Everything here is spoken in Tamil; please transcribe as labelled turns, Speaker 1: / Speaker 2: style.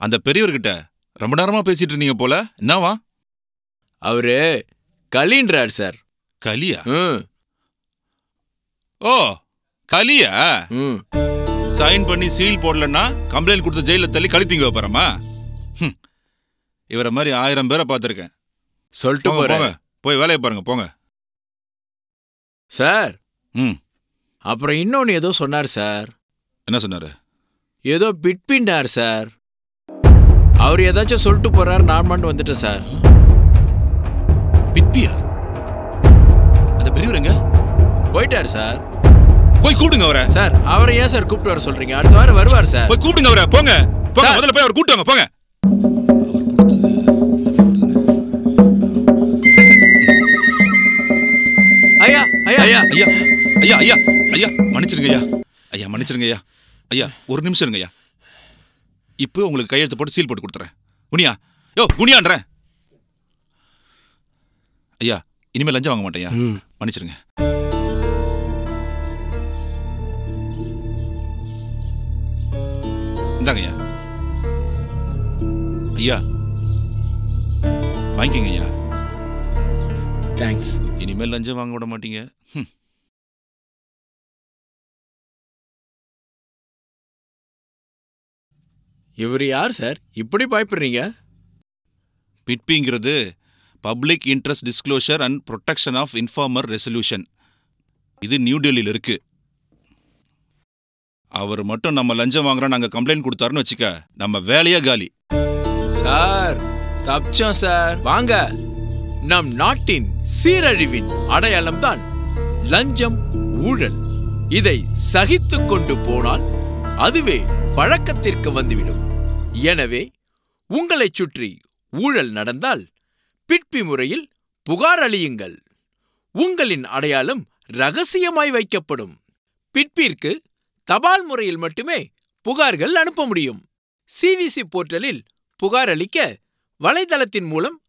Speaker 1: அந்த பெரியவர்கிட்ட ரொம்ப நேரமா பேசிட்டு இருந்தீங்க போல என்னவா
Speaker 2: அவரு கலின்றார் சார்
Speaker 1: கலியா
Speaker 2: ம்
Speaker 1: ஓ கலியா
Speaker 2: ம்
Speaker 1: சைன் பண்ணி சீல் போடலன்னா கம்ப்ளைண்ட் கொடுத்து ஜெயில தள்ளி கழித்தீங்க வைப்பாரமா இவரை மாதிரி ஆயிரம் பேரை பார்த்துருக்கேன்
Speaker 2: சொல்லிட்டு
Speaker 1: போங்க போங்க
Speaker 2: போறேன்
Speaker 1: போய் வேலையை பாருங்க போங்க
Speaker 2: சார்
Speaker 1: ம்
Speaker 2: அப்புறம் இன்னொன்னு ஏதோ சொன்னார் சார்
Speaker 1: என்ன சொன்னாரு
Speaker 2: ஏதோ பிட்பின்னார் சார் அவர் ஏதாச்சும் சொல்லிட்டு போறாரு நான் மட்டும் வந்துட்டேன் சார்
Speaker 1: பிட்பியா அந்த பெரியவர் எங்க
Speaker 2: போயிட்டார் சார்
Speaker 1: போய் கூப்பிடுங்க அவரை
Speaker 2: சார் அவரை ஏன் சார் கூப்பிட்டு வர சொல்றீங்க அடுத்த வாரம் வருவார் சார்
Speaker 1: போய் கூப்பிடுங்க அவரை போங்க போங்க
Speaker 2: சார்.
Speaker 1: முதல்ல போய் அவர் கூப்பிட்டு வாங்க போங்க
Speaker 2: ஐயா ஐயா ஐயா
Speaker 1: ஐயா ஐயா ஐயா ஐயா மன்னிச்சிருங்க ஐயா ஐயா மன்னிச்சிருங்க ஐயா ஐயா ஒரு நிமிஷம் இருங்க ஐயா இப்போ உங்களுக்கு கையெழுத்து போட்டு சீல் போட்டு கொடுத்துறேன் குனியா யோ குனியான்றேன் ஐயா இனிமேல் லஞ்சம் வாங்க மாட்டேன் ஐயா
Speaker 2: ம்.
Speaker 1: மன்னிச்சிருங்க இந்தாங்க ஐயா ஐயா வாங்கிக்கங்க ஐயா
Speaker 2: தேங்க்ஸ்
Speaker 1: இனிமேல் லஞ்சம் வாங்க விட மாட்டீங்க ஹம்.
Speaker 2: இவர் யார் சார் இப்படி பயப்படுறீங்க
Speaker 1: பிட்பிங்கிறது public interest disclosure and protection of informer resolution இது நியூ டெல்லியில் இருக்கு அவர் மட்டும் நம்ம லஞ்சம் வாங்குறோம் நாங்கள் கம்ப்ளைண்ட் கொடுத்தாருன்னு வச்சுக்க நம்ம வேலையே காலி
Speaker 2: சார் தப்பிச்சோம் சார் வாங்க நம் நாட்டின் சீரழிவின் அடையாளம்தான் லஞ்சம் ஊழல் இதை சகித்துக் கொண்டு போனால் அதுவே பழக்கத்திற்கு வந்துவிடும் எனவே உங்களைச் சுற்றி ஊழல் நடந்தால் பிட்பி முறையில் புகார் அளியுங்கள் உங்களின் அடையாளம் ரகசியமாய் வைக்கப்படும் பிட்பிற்கு தபால் முறையில் மட்டுமே புகார்கள் அனுப்ப முடியும் சிவிசி போர்ட்டலில் புகார் அளிக்க வலைதளத்தின் மூலம்